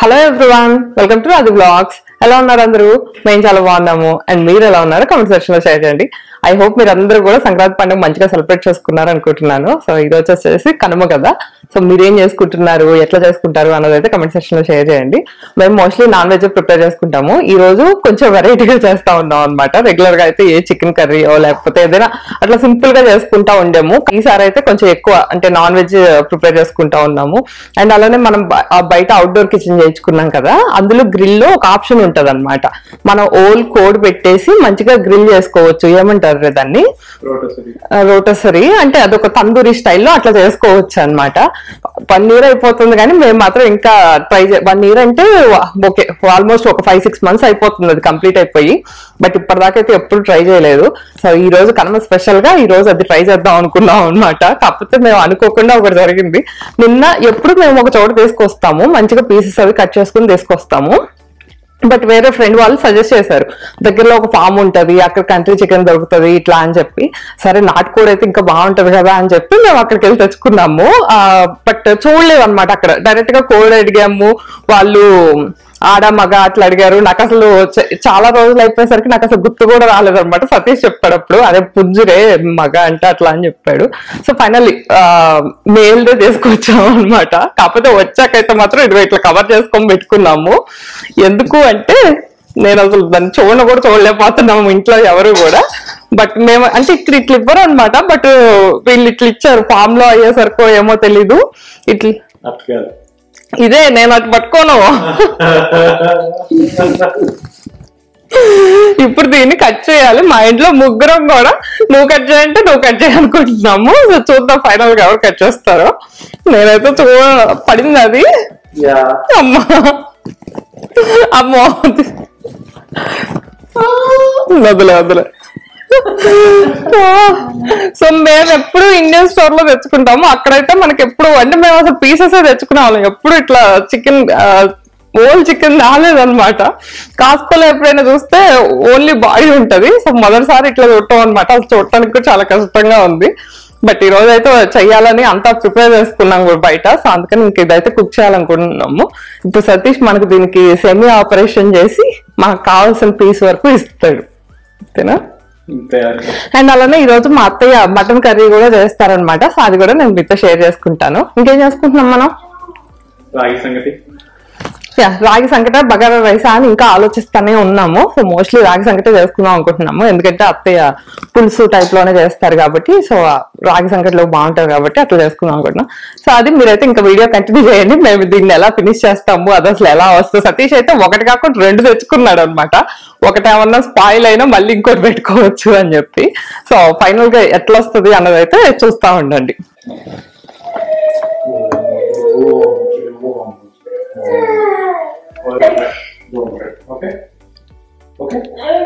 Hello everyone welcome to అది blogs ఎలా ఉన్నారు అందరూ మేము చాలా బాగున్నాము అండ్ మీరు ఎలా ఉన్నారు కమెంట్ సెక్షన్ లో షేర్ చేయండి ఐ హోప్ మీరు అందరూ కూడా సంక్రాంతి పండుగ మంచిగా సెలబ్రేట్ చేసుకున్నారు అనుకుంటున్నాను సో ఈ రోజు వచ్చేసి కనుమ కదా సో మీరేం చేసుకుంటున్నారు ఎట్లా చేసుకుంటారు అన్నది అయితే కమెంట్ సెక్షన్ లో షేర్ చేయండి మేము మోస్ట్లీ నాన్ వెజ్ ప్రిపేర్ చేసుకుంటాము ఈ రోజు కొంచెం వెరైటీగా చేస్తా ఉన్నాం అనమాట రెగ్యులర్ గా అయితే ఏ చికెన్ కర్రీయో లేకపోతే ఏదైనా అట్లా సింపుల్ గా చేసుకుంటా ఉండేము ఈసారి అయితే కొంచెం ఎక్కువ అంటే నాన్ వెజ్ ప్రిపేర్ చేసుకుంటా ఉన్నాము అండ్ అలానే మనం బ- ఆ బయట అవుట్డోర్ కిచెన్ చేయించుకున్నాం కదా అందులో గ్రిల్ లో ఒక ఆప్షన్ ఉంటది అనమాట మనం ఓల్ కోడ్ పెట్టేసి మంచిగా గ్రిల్ చేసుకోవచ్చు ఏమంటారు రే దాన్ని రోటసరీ రోటసరీ అంటే అదొక తందూరి స్టైల్లో అట్లా చేసుకోవచ్చు అన్నమాట వన్ ఇయర్ అయిపోతుంది కానీ మేము మాత్రం ఇంకా ట్రై వన్ ఇయర్ అంటే ఓకే ఆల్మోస్ట్ ఒక ఫైవ్ సిక్స్ మంత్స్ అయిపోతుంది అది కంప్లీట్ అయిపోయి బట్ ఇప్పటిదాకా అయితే ఎప్పుడు ట్రై చేయలేదు సో ఈ రోజు కనుమ స్పెషల్ గా ఈ రోజు అది ట్రై చేద్దాం అనుకున్నాం అనమాట కాకపోతే మేము అనుకోకుండా ఒకటి జరిగింది నిన్న ఎప్పుడు మేము ఒక చోట తీసుకొస్తాము మంచిగా పీసెస్ అవి కట్ చేసుకుని తీసుకొస్తాము బట్ వేరే ఫ్రెండ్ వాళ్ళు సజెస్ట్ చేశారు దగ్గరలో ఒక ఫామ్ ఉంటది అక్కడ కంట్రీ చికెన్ దొరుకుతది ఇట్లా అని చెప్పి సరే నాటుకోడి అయితే ఇంకా బాగుంటది కదా అని చెప్పి మేము అక్కడికి వెళ్ళి తెచ్చుకున్నాము బట్ చూడలేవు అనమాట అక్కడ డైరెక్ట్ గా కోడి అడిగాము వాళ్ళు ఆడ మగ అట్లా అడిగారు నాకు అసలు చ- చాలా రోజులు అయిపోయేసరికి నాకు అసలు గుర్తు కూడా రాలేదు అనమాట సతీష్ చెప్పాడు అప్పుడు అదే పుంజురే మగ అంటే అట్లా అని చెప్పాడు సో ఫైనల్లీ మెయిల్ డే తీసుకొచ్చాము అనమాట కాకపోతే వచ్చాకైతే మాత్రం ఇదిగో ఇట్లా కవర్ చేసుకొని పెట్టుకున్నాము ఎందుకు అంటే నేను అసలు దాన్ని చూడను కూడా చూడలేకపోతున్నాము ఇంట్లో ఎవరు కూడా బట్ మేము అంటే ఇక్కడ ఇట్లా ఇవ్వరు అనమాట బట్ వీళ్ళు ఇట్లా ఇచ్చారు ఫామ్ లో అయ్యేసరికో ఏమో తెలీదు ఇట్లా అట్లా ఇదే నేను అటు పట్టుకోను ఇప్పుడు దీన్ని కట్ చేయాలి మా ఇంట్లో ముగ్గురం కూడా నువ్వు కట్ చేయంటే నువ్వు కట్ చేయాలనుకుంటున్నాము సో చూద్దాం ఫైనల్ గా ఎవరు కట్ చేస్తారో నేనైతే చూ పడింది అది యా అమ్మా అమ్మో వదిలే వదిలే సో మేము ఎప్పుడు ఇండియన్ స్టోర్ లో తెచ్చుకుంటాము అక్కడైతే మనకి ఎప్పుడు అంటే మేము అసలు పీసెస్ తెచ్చుకునే వాళ్ళం ఎప్పుడు ఇట్లా చికెన్ ఓల్ చికెన్ రాలేదన్నమాట కాస్కోలో ఎప్పుడైనా చూస్తే ఓన్లీ బాడీ ఉంటది సో మొదటిసారి ఇట్లా చూడటం అనమాట అసలు చూడటానికి కూడా చాలా కష్టంగా ఉంది బట్ ఈ రోజు అయితే చెయ్యాలని అంతా ప్రిపేర్ చేసుకున్నాం కూడా బయట సో అందుకని ఇంక ఇదైతే కుక్ చేయాలనుకుంటున్నాము ఇప్పుడు సతీష్ మనకు దీనికి సెమీ ఆపరేషన్ చేసి మనకు కావాల్సిన పీస్ వరకు ఇస్తాడు అంతేనా అంతే అండ్ అలానే ఈ రోజు మా అత్తయ్య మటన్ కర్రీ కూడా చేస్తారనమాట సో అది కూడా నేను మీతో షేర్ చేసుకుంటాను ఇంకేం చేసుకుంటున్నాం మనం రాగి సంగతి యా, రాగి సంకట బగారా రైస్ అని ఇంకా ఆలోచిస్తానే ఉన్నాము సో మోస్ట్లీ రాగి సంకట చేసుకుందాం అనుకుంటున్నాము ఎందుకంటే అత్తయ్య పులుసు టైప్ లోనే చేస్తారు కాబట్టి సో ఆ రాగి సంకటలో బాగుంటారు కాబట్టి అట్లా చేసుకుందాం అనుకుంటున్నాం సో అది మీరైతే ఇంకా వీడియో కంటిన్యూ చేయండి మేము దీన్ని ఎలా ఫినిష్ చేస్తాము అది అసలు ఎలా వస్తుంది సతీష్ అయితే ఒకటి కాకుండా రెండు తెచ్చుకున్నాడు అనమాట ఒకటి ఏమన్నా స్పాయిల్ అయినా మళ్ళీ ఇంకోటి పెట్టుకోవచ్చు అని చెప్పి సో ఫైనల్ గా ఎట్లా వస్తుంది అన్నది అయితే చూస్తా ఉండండి ఓకే ఓకే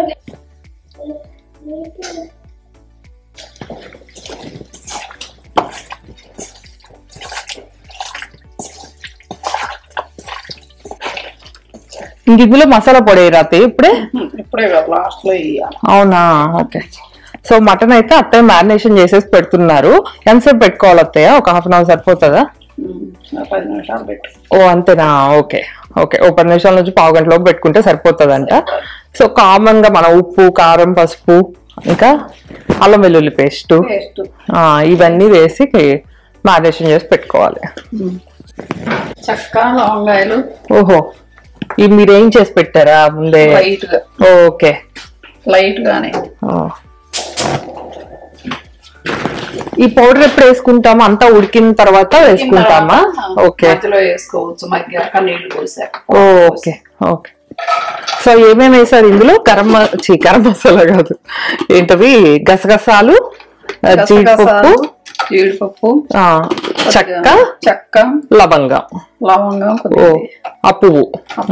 ఇంక ఇందులో మసాలా పొడి రాతే ఇప్పుడే ఇప్పుడే కదా లాస్ట్ లో వేయాలి అవునా ఓకే సో మటన్ అయితే అత్తయ్య మ్యారినేషన్ చేసేసి పెడుతున్నారు ఎంతసేపు పెట్టుకోవాలి అత్తయ్య ఒక హాఫ్ అన్ అవర్ సరిపోతుందా ఉమ్, ఒక పది నిమిషాలు పెట్టు ఓ అంతేనా ఓకే ఓకే ఓ పది నిమిషాల నుంచి పావు గంటలో పెట్టుకుంటే సరిపోతుందంట సో కామన్ గా మన ఉప్పు కారం పసుపు ఇంకా అల్లం వెల్లుల్లి పేస్ట్ పేస్ట్ ఇవన్నీ వేసి మ్యారినేషన్ చేసి పెట్టుకోవాలి చెక్క లవంగాయలు ఓహో ఇవి మీరు ఏం చేసి పెట్టారా ముందే లైట్ గా ఓకే లైట్ గానే ఆ. ఈ పౌడర్ ఎప్పుడు వేసుకుంటామా అంతా ఉడికిన తర్వాత వేసుకుంటామా ఓకే మధ్యలో వేసుకోవచ్చు మగ్గాక నీళ్లు పోసాక ఓకే ఓకే సో ఏమేమి వేసారు ఇందులో గరం మ- ఛీ, గరం మసాలా కాదు ఏంటవి గసగసాలు ఆ, జీడిపప్పు గసగసాలు, జీడిపప్పు ఆ, చెక్క చెక్క లవంగం లవంగం ఓ కొద్దిగా ఆ పువ్వు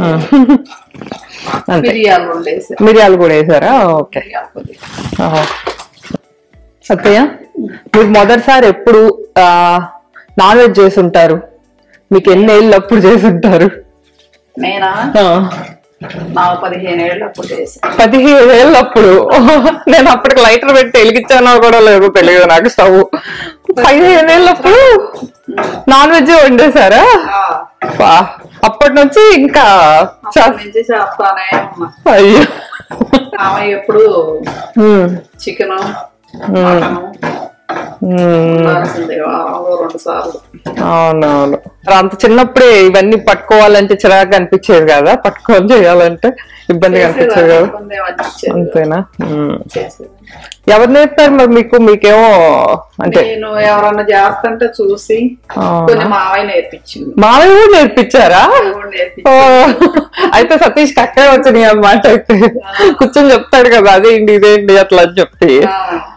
అంతే మిరియాలు రెండు వేసా మిరియాలు కూడా వేసారా ఓకే మిరియాలు కొద్దిగా ఆహా. అత్తయ్య మీరు మొదటిసారి ఎప్పుడు నాన్ వెజ్ చేసి ఉంటారు మీకు ఎన్ని ఏళ్ళు అప్పుడు చేసి ఉంటారు నేనా ఆ, నాకు పదిహేను ఏళ్ళు అప్పుడు చేసా పదిహేను ఏళ్ళు అప్పుడు నేను అప్పటికి లైటర్ పెట్టి వెలిగించానో కూడా లేదు తెలియదు నాకు స్టవ్ పదిహేను ఏళ్ళు అప్పుడు నాన్ వెజ్ వండేశారా వా అప్పటి నుంచి ఇంకా చ- అప్పటి నుంచి చేస్తానే ఉన్నా అయ్యో ఆమె ఎప్పుడు ఉమ్, చికెన్ మటన్ ఉమ్, ఉండాల్సిందే వారంలో రెండు సార్లు అవునవును మరి అంత చిన్నప్పుడే ఇవన్నీ పట్టుకోవాలంటే చిరాకు అనిపించేది కదా పట్టుకొని చేయాలంటే ఇబ్బందిగా అనిపించేది కదా ఇబ్బంది ఏమీ అనిపించేది అంతేనా ఉమ్. చేసేది. ఎవరు నేర్పారు మరి మీకు మీకేమో అంటే నేను ఎవరన్నా చేస్తుంటే చూసి ఆ. కొన్ని మావయ్య నేర్పించింది మామయ్య కూడా నేర్పించారా అది కూడా ఓ, నేర్పించింది అయితే సతీష్ అక్కడే వచ్చినాయి అన్నమాట అయితే కూర్చొని చెప్తాడు కదా అదేంటి ఇదేంటి అట్లా అని చెప్పి ఆ.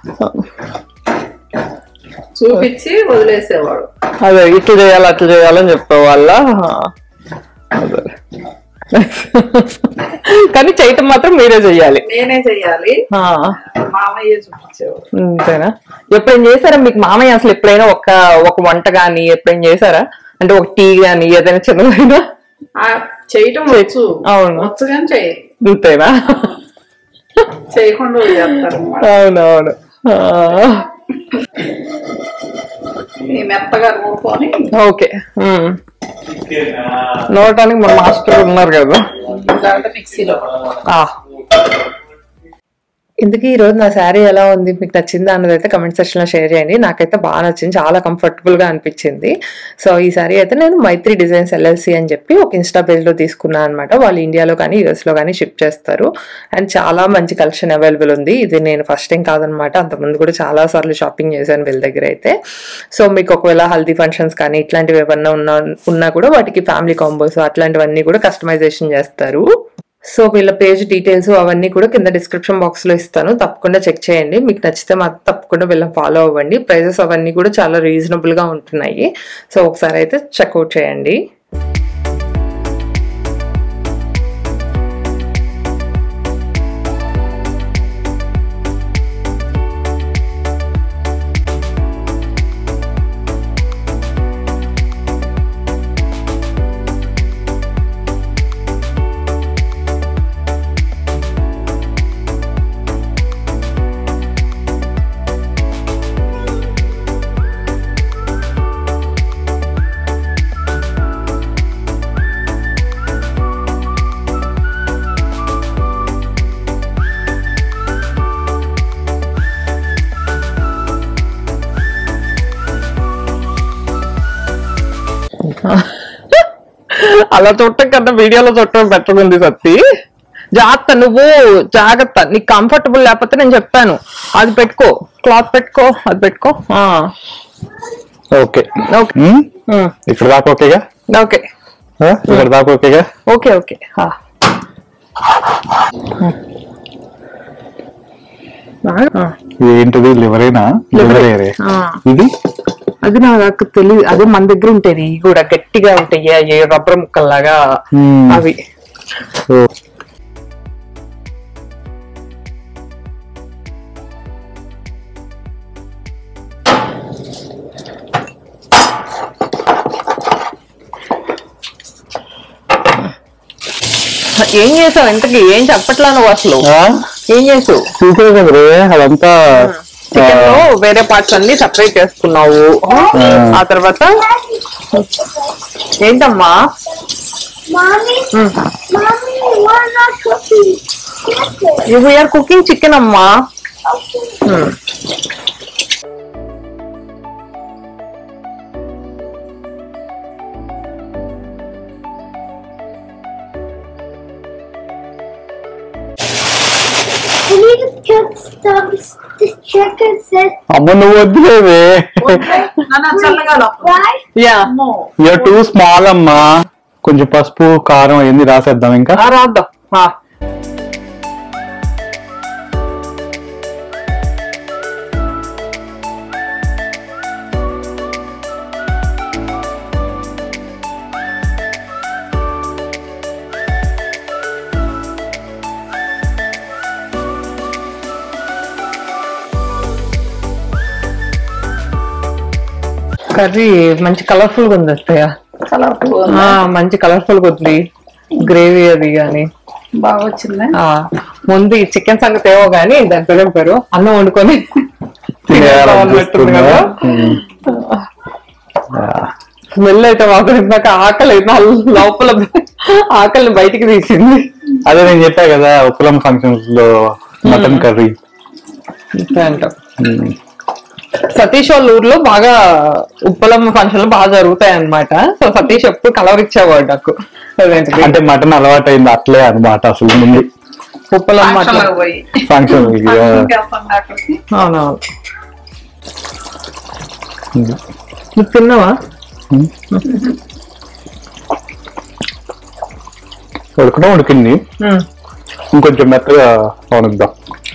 చూపించి వదిలేసేవాడు అదే ఇట్లా చేయాలి అట్లా చేయాలని చెప్పేవాళ్ళ అదే కానీ చేయటం మాత్రం మీరే చెయ్యాలి నేనే చెయ్యాలి ఆ, మామయ్య చూపించేవాడు అంతేనా ఎప్పుడైనా చేశారా మీకు మామయ్య అసలు ఎప్పుడైనా ఒక ఒక వంట గాని ఎప్పుడైనా చేశారా అంటే ఒక టీ గాని ఏదైనా చిన్నదైనా ఆ, చేయటం వచ్చు అవును. వచ్చు కానీ చేయరు అంతేనా చేయకుండా చేస్తారు అన్నమాట అవునవును ఆ, ఈ మెత్తగా నూరుకొని ఓకే ఉమ్. నూరటానికి మన మాస్టర్ ఉన్నారు కదా లేదంటే మిక్సీలో ఆ. ఇందుకు ఈ రోజు నా శారీ ఎలా ఉంది మీకు నచ్చిందా అన్నది అయితే కమెంట్ సెక్షన్ లో షేర్ చేయండి నాకైతే బాగా నచ్చింది చాలా కంఫర్టబుల్ గా అనిపించింది సో ఈ శారీ అయితే నేను మైత్రి డిజైన్స్ ఎల్ఎల్సి అని చెప్పి ఒక ఇన్స్టా పేజ్ లో తీసుకున్నాను అనమాట వాళ్ళు ఇండియాలో కానీ యూఎస్ లో కానీ షిప్ చేస్తారు అండ్ చాలా మంచి కలెక్షన్ అవైలబుల్ ఉంది ఇది నేను ఫస్ట్ టైం కాదనమాట అంతకుముందు కూడా చాలా సార్లు షాపింగ్ చేశాను వీళ్ళ దగ్గర అయితే సో మీకు ఒకవేళ హల్దీ ఫంక్షన్స్ కానీ ఇట్లాంటివి ఏమన్నా ఉన్నా ఉన్నా కూడా వాటికి ఫ్యామిలీ కాంబోస్ అట్లాంటివన్నీ కూడా కస్టమైజేషన్ చేస్తారు సో వీళ్ళ పేజ్ డీటెయిల్స్ అవన్నీ కూడా కింద డిస్క్రిప్షన్ బాక్స్ లో ఇస్తాను తప్పకుండా చెక్ చేయండి మీకు నచ్చితే మాత్రం తప్పకుండా వీళ్ళని ఫాలో అవ్వండి ప్రైజెస్ అవన్నీ కూడా చాలా రీజనబుల్ గా ఉంటున్నాయి సో ఒకసారి అయితే చెక్అవుట్ చేయండి అలా చూడటం కన్నా వీడియోలో చూడటం బెటర్ ఉంది సత్తి జాగ్రత్త నువ్వు జాగ్రత్త నీకు కంఫర్టబుల్ లేకపోతే నేను చెప్పాను అది పెట్టుకో క్లాత్ పెట్టుకో అది పెట్టుకో ఆ. ఓకే ఓకే ఉమ్, ఉమ్. ఇక్కడ దాకా ఓకేగా ఓకే ఆ, ఇక్కడ దాకా ఓకేగా ఓకే ఓకే ఆ. ఆ. ఏంటిది లివరేనా లివరేరే ఆ. ఇది అది నాకు తెలియదు అదే మన దగ్గర ఉంటాయి ఇవి కూడా గట్టిగా ఉంటాయి అవి రబ్బర్ ముక్కల్లాగా Hmm. అవి ఓ, ఏం చేసావు ఇంతకి ఏం చెప్పట్లా నువ్వు అసలు ఆ? ఏం చేసావు చూసే కదరే అదంతా చికెన్ లో వేరే పార్ట్స్ అన్ని సపరేట్ చేసుకున్నావు ఆ తర్వాత ఏంటమ్మా Mommy, mommy, we're not cooking chicken. You are cooking chicken అమ్మా Okay. I need to cook some the chicken says అమ్మ నువ్వు వద్దులేవే నన్ను చల్లగా right. యా అమ్మో యూఆర్ టూ స్మాల్ అమ్మా కొంచెం పసుపు కారం అవన్నీ రాసేద్దాం ఇంకా రాద్దాం ఆ. కర్రీ మంచి కలర్ఫుల్ గా ఉంది అత్తయ్య కలర్ఫుల్ ఆ, మంచి కలర్ఫుల్ గా ఉంది గ్రేవీ అది గాని బాగా వచ్చిందా ఆ, ముందు ఈ చికెన్ సంగతి ఏవో గానీ దాని పేరు పేరు అన్నం వండుకొని తినేద్దాం అన్నట్టుంది కదా ఉమ్. స్మెల్ అయితే మాకు ఇందాక ఆకలి నా లోపల ఆకలిని బయటికి తీసింది అదే నేను చెప్పా కదా ఉప్పలం ఫంక్షన్స్ లో మటన్ కర్రీ అంతే అంటాం సతీష్ వాళ్ళ ఊర్లో బాగా ఉప్పలమ్మ ఫంక్షన్లు బాగా జరుగుతాయి అన్నమాట సో సతీష్ ఎప్పుడు కలవరిచ్చేవాడు నాకు అదేంటిది అంటే మటన్ అలవాటు అయింది అట్లే అనమాట అసలు ముందు ఉప్పలమ్మ అట్లా ఫంక్షన్లకు పోయి ఫంక్షన్ ఫంక్షన్కి వెళ్తాం అక్కడికి అవునవును నువ్వు తిన్నావా ఉడకడం ఉడికింది ఉమ్. ఇంకొంచెం మెత్తగా అవనిద్దాం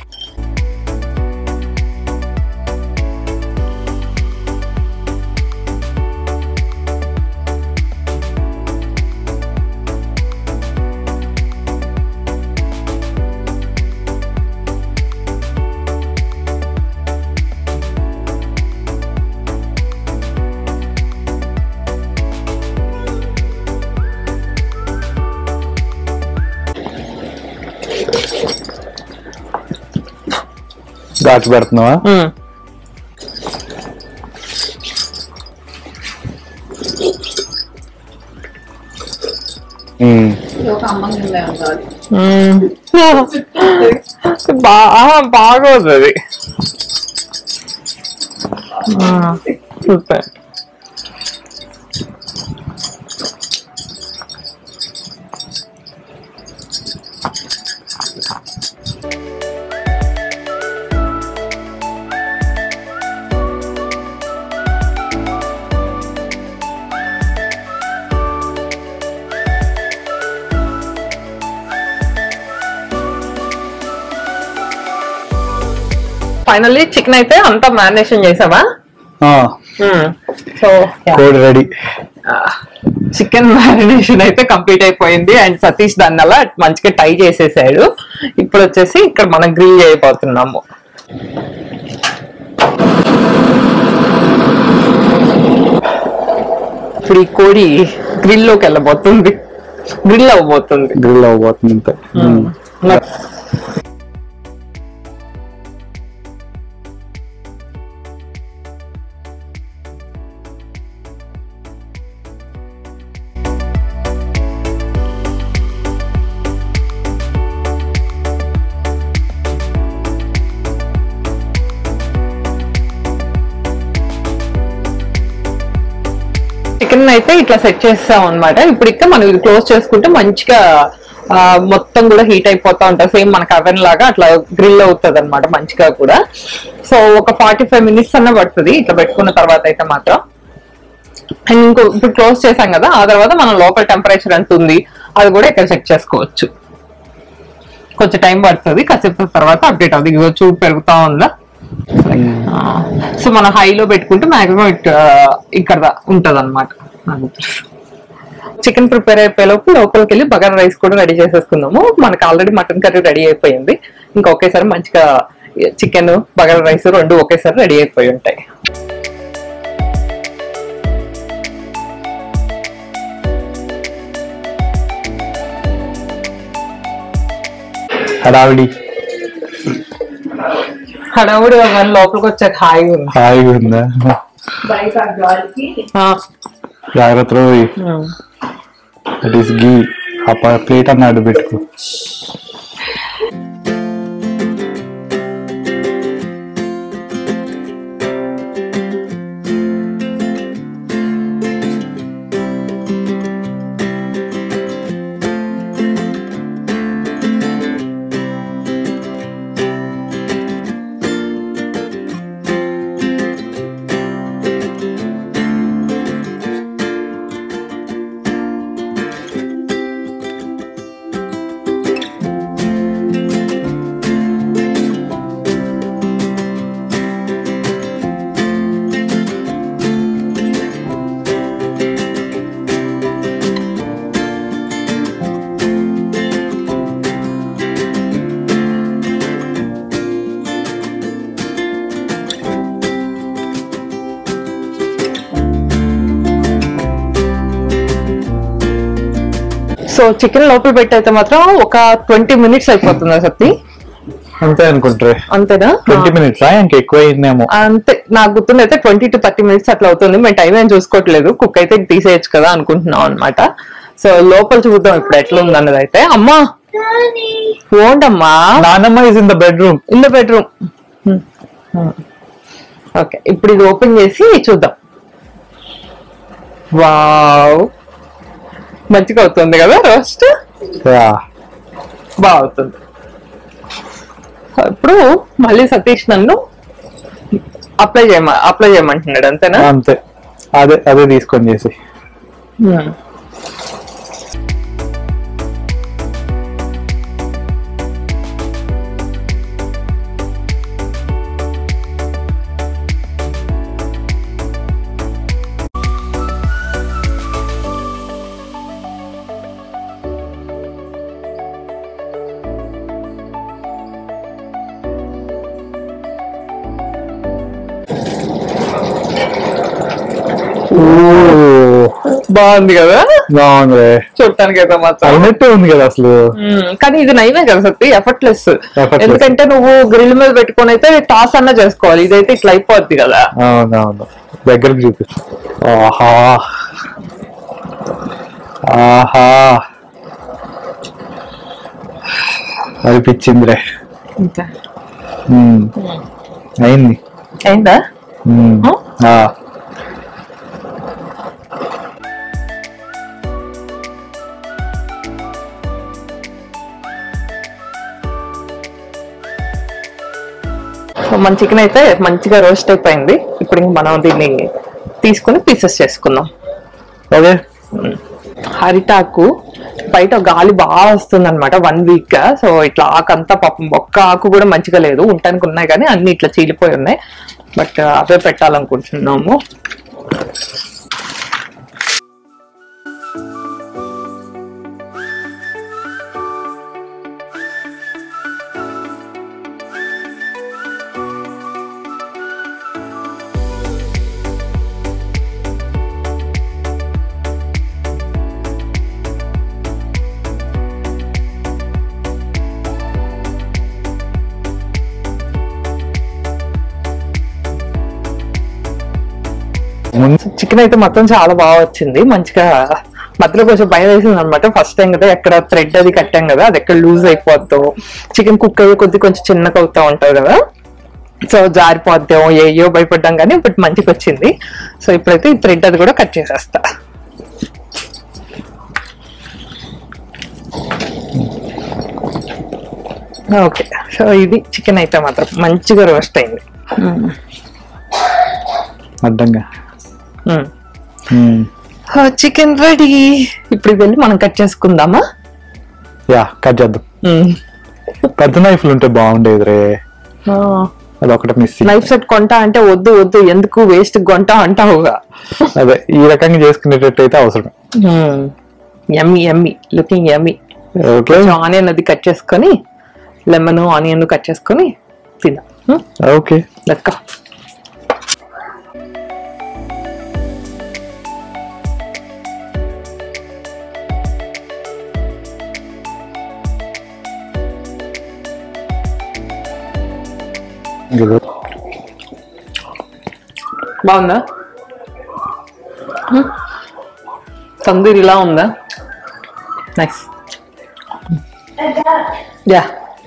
ఘాటు పెడుతున్నావా ఉమ్. ఉమ్. ఒక అమ్మంగా ఉండాలి ఉమ్. బా- ఆహా, బాగోదు అది ఆ, సూపర్ ఫైనల్లీ చికెన్ అయితే అంతా మ్యారినేషన్ చేసావా ఆ, సో కోడి రెడీ చికెన్ మ్యారినేషన్ అయితే కంప్లీట్ అయిపోయింది అండ్ సతీష్ దాన్ని అలా మంచిగా టై చేసేసాడు ఇప్పుడు వచ్చేసి ఇక్కడ మనం గ్రిల్ చేయబోతున్నాము ఇప్పుడు ఈ కోడి గ్రిల్ లోకి వెళ్ళబోతుంది గ్రిల్ అవ్వబోతుంది గ్రిల్ అవ్వబోతుంది అంతే ఉమ్. చికెన్ అయితే ఇట్లా సెట్ చేస్తాం అన్నమాట ఇప్పుడు ఇక్కడ మనం ఇది క్లోజ్ చేసుకుంటే మంచిగా ఆ, మొత్తం కూడా హీట్ అయిపోతా ఉంటుంది సేమ్ మనకి అవెన్ లాగా అట్లా గ్రిల్ అవుతుంది అనమాట మంచిగా కూడా సో ఒక ఫార్టీ ఫైవ్ మినిట్స్ అన్న పడుతుంది ఇట్లా పెట్టుకున్న తర్వాత అయితే మాత్రం అండ్ ఇంకో ఇప్పుడు క్లోజ్ చేసాం కదా ఆ తర్వాత మనం లోపల టెంపరేచర్ ఎంత ఉంది అది కూడా ఇక్కడ చెక్ చేసుకోవచ్చు కొంచెం టైం పడుతుంది కాసేపు తర్వాత అప్డేట్ అవుతుంది ఇదిగో చూడు పెరుగుతా ఉందా సో మనం హైలో పెట్టుకుంటే మాక్సిమం ఇక్కడ ఉంటది అనమాట చికెన్ ప్రిపేర్ అయిపోయేలోపు లోపలికి వెళ్ళి బగారా రైస్ కూడా రెడీ చేసేసుకుందాము మనకి ఆల్రెడీ మటన్ కర్రీ రెడీ అయిపోయింది ఇంకా ఒకేసారి మంచిగా చికెన్ బగారా రైస్ రెండు ఒకేసారి రెడీ అయిపోయి ఉంటాయి హడావిడి హడావుడి కానీ లోపలికి వచ్చాక హాయిగా ఉంది హాయిగా ఉందా బయట ఆ గాలికి ఆ, జాగ్రత్తలో ఉమ్. దట్ ఈస్ గీ ఆ ప్లేట్ అన్నాడు పెట్టుకో సో చికెన్ లోపల పెట్టయితే మాత్రం ఒక ట్వంటీ మినిట్స్ అయిపోతుంది సత్తి అంతే అనుకుంటారు అంతేనా ట్వంటీ మినిట్స్ ఇంకా ఎక్కువ అయిందేమో అంతే నాకు గుర్తుంది అయితే ట్వంటీ టు థర్టీ మినిట్స్ అట్లా అవుతుంది మేము టైం ఏం చూసుకోవట్లేదు కుక్ అయితే తీసేయచ్చు కదా అనుకుంటున్నాం అనమాట సో లోపల చూద్దాం ఇప్పుడు ఎట్లా ఉంది అన్నది అయితే అమ్మా Daddy. ఓంటమ్మా నానమ్మ is in the bedroom in the bedroom okay ఇప్పుడు ఇది ఓపెన్ చేసి చూద్దాం వావ్ మంచిగా అవుతుంది కదా రోస్ట్ బాగా అవుతుంది ఇప్పుడు మళ్ళీ సతీష్ నన్ను అప్లై చేయమ అప్లై చేయమంటున్నాడు అంతేనా అంతే అదే అదే తీసుకొని చేసి Hmm. బాగుంది కదా బాగుంది చూడటానికి అయితే మాత్రం అయినట్టే ఉంది కదా అసలు మ్మ్. కానీ ఇది నయమే కదా సత్తి ఎఫర్ట్లెస్ Effortless. ఎందుకంటే నువ్వు గ్రిల్ మీద పెట్టుకొని అయితే టాస్ అన్న చేసుకోవాలి ఇదైతే ఇట్లా అయిపోద్ది కదా అవునవును దగ్గరకు చూపి ఆహా ఆహా అనిపించిందిరే ఉమ్. అయింది అయిందా ఉమ్. ఆ? ఆ. సో మన చికెన్ అయితే మంచిగా రోస్ట్ అయిపోయింది ఇప్పుడు ఇంక మనం దీన్ని తీసుకుని పీసెస్ చేసుకుందాం ఓకే హరిటాకు బయట గాలి బాగా వస్తుంది అనమాట వన్ వీక్ సో ఇట్లా ఆకంతా పాపం ఒక్క ఆకు కూడా మంచిగా లేదు ఉండటానికి ఉన్నాయి కానీ అన్ని ఇట్లా చీలిపోయి ఉన్నాయి బట్ అవే పెట్టాలనుకుంటున్నాము ముందు చికెన్ అయితే మొత్తం చాలా బాగా వచ్చింది మంచిగా మధ్యలో కొంచెం భయం వేసింది అనమాట ఫస్ట్ టైం కదా ఎక్కడ థ్రెడ్ అది కట్టాం కదా అది ఎక్కడ లూజ్ అయిపోద్దో చికెన్ కుక్ అయ్యే కొద్ది కొంచెం చిన్నగా అవుతా ఉంటుంది కదా సో జారిపోద్దాం ఏయో భయపడ్డాం కానీ ఇప్పుడు మంచిగా వచ్చింది సో ఇప్పుడైతే ఈ థ్రెడ్ అది కూడా కట్ చేసేస్తా ఓకే సో ఇది చికెన్ అయితే మాత్రం మంచిగా రోస్ట్ అయింది అడ్డంగా మ్మ్. ఉమ్. చికెన్ రెడీ ఇప్పుడు ఇది వెళ్ళి మనం కట్ చేసుకుందామా యా కట్ చేద్దాం పెద్ద నైఫ్లు ఉంటే బాగుండేది రే అది ఒకటి మిస్ నైఫ్ సెట్ కొంటా అంటే వద్దు వద్దు ఎందుకు వేస్ట్ కొంటా అంటావుగా అదే ఈ రకంగా చేసుకునేటట్టు అయితే అవసరం ఎమ్మి ఎమ్మి లుకింగ్ ఎమ్మి ఓకే ఆనియన్ అది కట్ చేసుకొని లెమన్ ఆనియన్ కట్ చేసుకొని తిందాం ఓకే లెక్క బాగుందా తందూరి ఇలా ఉందా nice yeah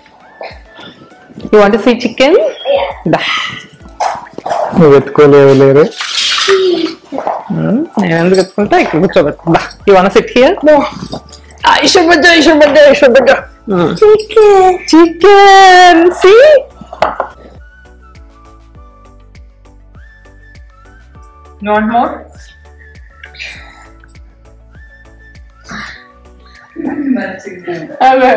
you want see chicken దా నువ్వు ఎత్తుకోలేవు లేరు నేను ఎందుకు ఎత్తుకుంటా ఇక్కడ కూర్చోబెట్టు యూ వాంట్ సిట్ హియర్ ఇషబడ్డ ఇషబడ్డ ఇషబడ్డ Chicken. Chicken see not more అదే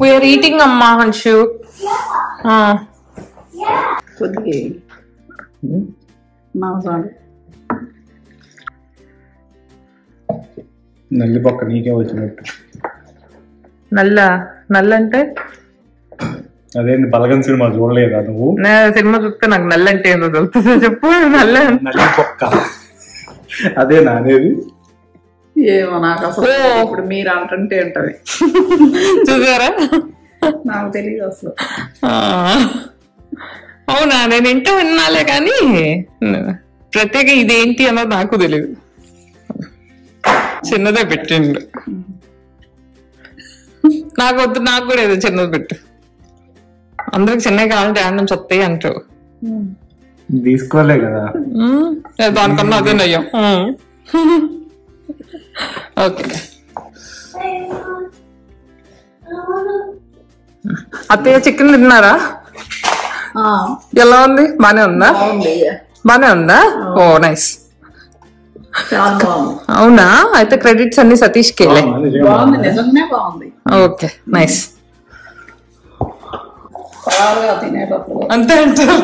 వీఆర్ ఈటింగ్ అమ్మా హన్షు కొద్దిగా నా చాలు నల్లి పక్క నీకే వచ్చినట్టు నల్ల నల్ల అంటే అదేంటి బలగన్ సినిమా చూడలేదా నువ్వు నా సినిమా చూస్తే నాకు నల్ల అంటే ఏందో తెలుస్తుంది చెప్పు నల్ల నల్లి పక్క అదే నానేది ఏమో నాకు అసలు ఇప్పుడు మీరు అంటుంటే ఉంటది చూసారా నాకు తెలియదు అసలు ఆ. అవునా నేను ఇంటో విన్నాలే కానీ ప్రత్యేక ఇదేంటి అన్నది నాకు తెలియదు చిన్నదే పెట్టిండు నాకు వద్దు నాకు కూడా ఏదో చిన్నది పెట్టు అందరికి చిన్నవి కావాలంటే యాడ్ నుంచి వస్తాయి అంటారు తీసుకోలే కదా మ్మ్. దానికన్నా అదే నయ్యం ఓకే అత్తయ్య చికెన్ తిన్నారా ఆ, ఎలా ఉంది బానే ఉందా బాగుంది బానే ఉందా ఓ నైస్ చాలా బాగుంది అవునా అయితే క్రెడిట్స్ అన్ని సతీష్ కేలే బాగుంది నిజంగానే బాగుంది ఓకే నైస్ బాగా తినేటప్పుడు అంతే అంటారు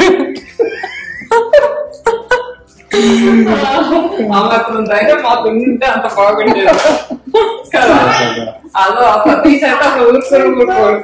మాకు ఉంటే అంత బాగుండేది కదా అదో ఆ సతీష్ అయితే అసలు ఊరుకోరు ఊరుకోరు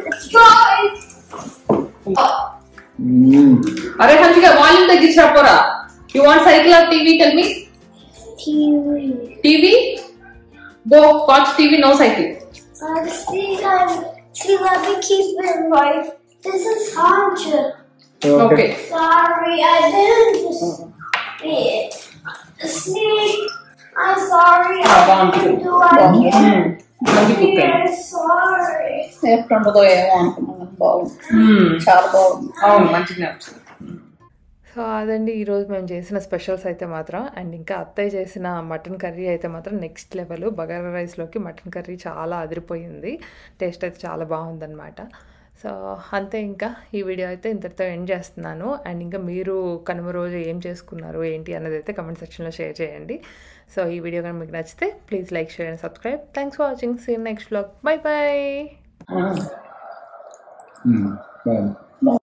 అరే మంచిగా వాల్యూమ్ తగ్గించకపోరా you want cycle off TV tell me TV. TV go watch TV no cycle Uh, see, um, see, let me keep it right. This is Hansha. Okay Sorry, I didn't just it. Sneak. I'm sorry. I didn't do it again. We're sorry. ఎప్పుడు ఉంటుందో ఏమో అనుకున్నాను బాగుంది చాలా బాగుంది అవును మంచిగా so అదండి ఈరోజు మేము చేసిన స్పెషల్స్ అయితే మాత్రం అండ్ ఇంకా అత్తయ్య చేసిన మటన్ కర్రీ అయితే మాత్రం నెక్స్ట్ లెవెల్ బగారా రైస్లోకి మటన్ కర్రీ చాలా అదిరిపోయింది టేస్ట్ అయితే చాలా బాగుందన్నమాట సో అంతే ఇంకా ఈ వీడియో అయితే ఇంతటితో ఎండ్ చేస్తున్నాను అండ్ ఇంకా మీరు కనుమ రోజు ఏం చేసుకున్నారు ఏంటి అన్నది అయితే కమెంట్ సెక్షన్లో షేర్ చేయండి సో ఈ వీడియో కానీ మీకు నచ్చితే please like share and subscribe thanks for watching see in next blog bye bye బాగుంది